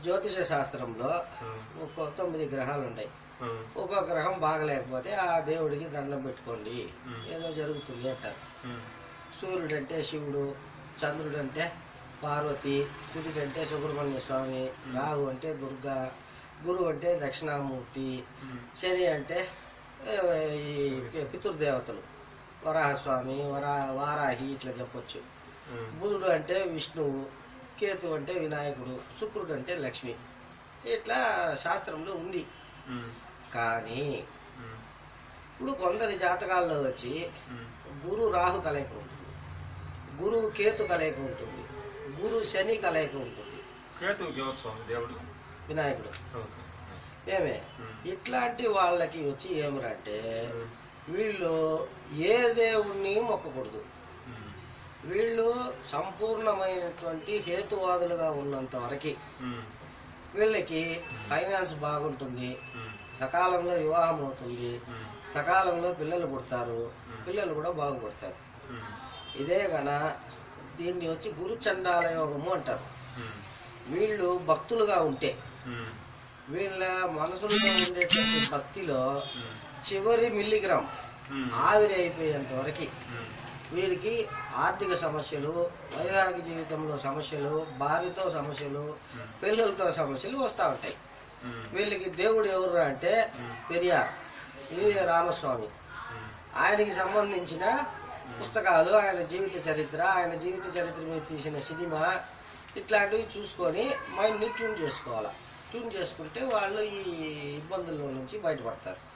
జ్యోతిష శాస్త్రంలో ఒక తొమ్మిది గ్రహాలు ఉంటాయి ఉమ్, ఒక్కో గ్రహం బాగలేకపోతే ఆ దేవుడికి దండం పెట్టుకోండి ఏదో జరుగుతుంది అంటారు ఉమ్, సూర్యుడు అంటే శివుడు చంద్రుడు అంటే పార్వతి కుజుడు అంటే సుబ్రహ్మణ్య స్వామి రాహు అంటే దుర్గా గురువు అంటే దక్షిణామూర్తి శని అంటే ఏ, ఈ పితృదేవతలు వరాహస్వామి వరా వారాహి ఇట్లా చెప్పొచ్చు ఉమ్, బుధుడు అంటే విష్ణువు కేతు అంటే వినాయకుడు శుక్రుడు అంటే లక్ష్మి ఇట్లా శాస్త్రంలో ఉంది ఉమ్, కానీ ఉమ్, ఇప్పుడు కొందరి జాతకాల్లో వచ్చి ఉమ్, గురు రాహు కలయిక ఉంటుంది గురువు కేతు కలయిక ఉంటుంది గురు శని కలయిక ఉంటుంది కేతువుకి ఎవరు స్వామి దేవుడు వినాయకుడు ఓకే ఏమే ఉమ్. ఇట్లాంటి వాళ్ళకి వచ్చి ఏమిరంటే ఉమ్, వీళ్ళు ఏ దేవుణ్ణి మొక్కకూడదు ఉమ్, వీళ్ళు సంపూర్ణమైనటువంటి హేతువాదులుగా ఉన్నంత వరకు ఉమ్, వీళ్ళకి ఫైనాన్స్ బాగుంటుంది ఉమ్, సకాలంలో వివాహం అవుతుంది ఉమ్, సకాలంలో పిల్లలు పుడతారు పిల్లలు కూడా బాగుపడతారు ఉమ్, ఇదే గన దీన్ని వచ్చి గురు చండాల యోగము అంటారు ఉమ్, వీళ్ళు భక్తులుగా ఉంటే ఉమ్, వీళ్ళ మనసులో ఉండేటువంటి భక్తిలో ఉమ్, చివరి మిల్లిగ్రామ్ ఉమ్, ఆవిరి అయిపోయేంత వరకు ఉమ్, వీరికి ఆర్థిక సమస్యలు వైవాహిక జీవితంలో సమస్యలు భార్యతో సమస్యలు పిల్లలతో సమస్యలు వస్తూ ఉంటాయి ఉమ్, వీళ్ళకి దేవుడు ఎవరు అంటే పెరియార్ ఇది రామస్వామి ఉమ్, ఆయనకి సంబంధించిన పుస్తకాలు ఆయన జీవిత చరిత్ర ఆయన జీవిత చరిత్ర మీద తీసిన సినిమా ఇట్లాంటివి చూసుకొని మైండ్ని ట్యూన్ చేసుకోవాలి ట్యూన్ చేసుకుంటే వాళ్ళు ఈ ఇబ్బందుల్లో నుంచి బయటపడతారు